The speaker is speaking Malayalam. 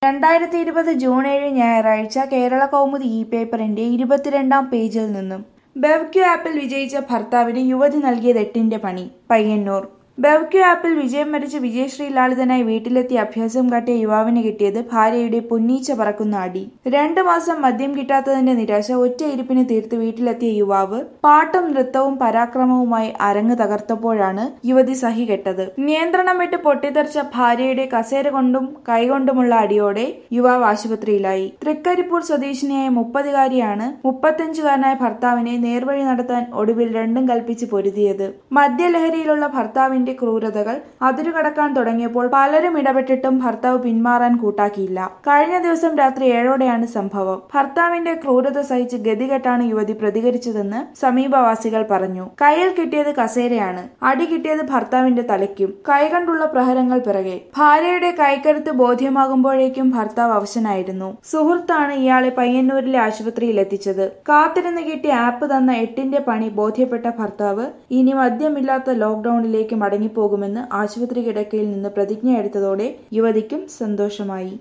രണ്ടായിരത്തി ഇരുപത് ജൂൺ ഏഴ് ഞായറാഴ്ച കേരള കൗമുദി ഇ പേപ്പറിന്റെ ഇരുപത്തിരണ്ടാം പേജിൽ നിന്നും ബെവ്ക്യു ആപ്പിൽ വിജയിച്ച ഭർത്താവിന് യുവതി നൽകിയത് എട്ടിന്റെ പണി പയ്യന്നൂർ ബെവ്ക്യു ആപ്പിൽ വിജയം വരിച്ച വിജയശ്രീ ലാളിതനായി വീട്ടിലെത്തി അഭ്യാസം കാട്ടിയ യുവാവിന് കിട്ടിയത് ഭാര്യയുടെ പൊന്നീച്ച പറക്കുന്ന അടി രണ്ടു മാസം മദ്യം കിട്ടാത്തതിന്റെ നിരാശ ഒറ്റ ഇരിപ്പിന് തീർത്ത് വീട്ടിലെത്തിയ യുവാവ് പാട്ടും നൃത്തവും പരാക്രമവുമായി അരങ്ങ് തകർത്തപ്പോഴാണ് യുവതി സഹി കെട്ടത് നിയന്ത്രണം വിട്ട് പൊട്ടിത്തെറിച്ച ഭാര്യയുടെ കസേര കൊണ്ടും കൈകൊണ്ടുമുള്ള അടിയോടെ യുവാവ് ആശുപത്രിയിലായി തൃക്കരിപ്പൂർ സ്വദേശിനിയായ മുപ്പതുകാരിയാണ് മുപ്പത്തഞ്ചുകാരനായ ഭർത്താവിനെ നേർവഴി നടത്താൻ ഒടുവിൽ രണ്ടും കൽപ്പിച്ച് പൊരുതിയത് മദ്യലഹരിയിലുള്ള ഭർത്താവിന്റെ ക്രൂരതകൾ അതിരുകടക്കാൻ തുടങ്ങിയപ്പോൾ പലരും ഇടപെട്ടിട്ടും ഭർത്താവ് പിന്മാറാൻ കൂട്ടാക്കിയില്ല കഴിഞ്ഞ ദിവസം രാത്രി ഏഴോടെയാണ് സംഭവം ഭർത്താവിന്റെ ക്രൂരത സഹിച്ച് ഗതികെട്ടാണ് യുവതി പ്രതികരിച്ചതെന്ന് സമീപവാസികൾ പറഞ്ഞു കയ്യിൽ കിട്ടിയത് കസേരയാണ് അടി കിട്ടിയത് ഭർത്താവിന്റെ തലയ്ക്കും കൈകണ്ടുള്ള പ്രഹരങ്ങൾ പിറകെ ഭാര്യയുടെ കൈക്കരുത്ത് ബോധ്യമാകുമ്പോഴേക്കും ഭർത്താവ് അവശനായിരുന്നു സുഹൃത്താണ് ഇയാളെ പയ്യന്നൂരിലെ ആശുപത്രിയിൽ എത്തിച്ചത് കാത്തിരുന്ന് കിട്ടിയ ആപ്പ് തന്ന എട്ടിന്റെ പണി ബോധ്യപ്പെട്ട ഭർത്താവ് ഇനി മദ്യമില്ലാത്ത ലോക്ഡൌണിലേക്ക് മടങ്ങിപ്പോകുമെന്ന് ആശുപത്രി കിടക്കയിൽ നിന്ന് പ്രതിജ്ഞയെടുത്തതോടെ യുവതിക്കും സന്തോഷമായി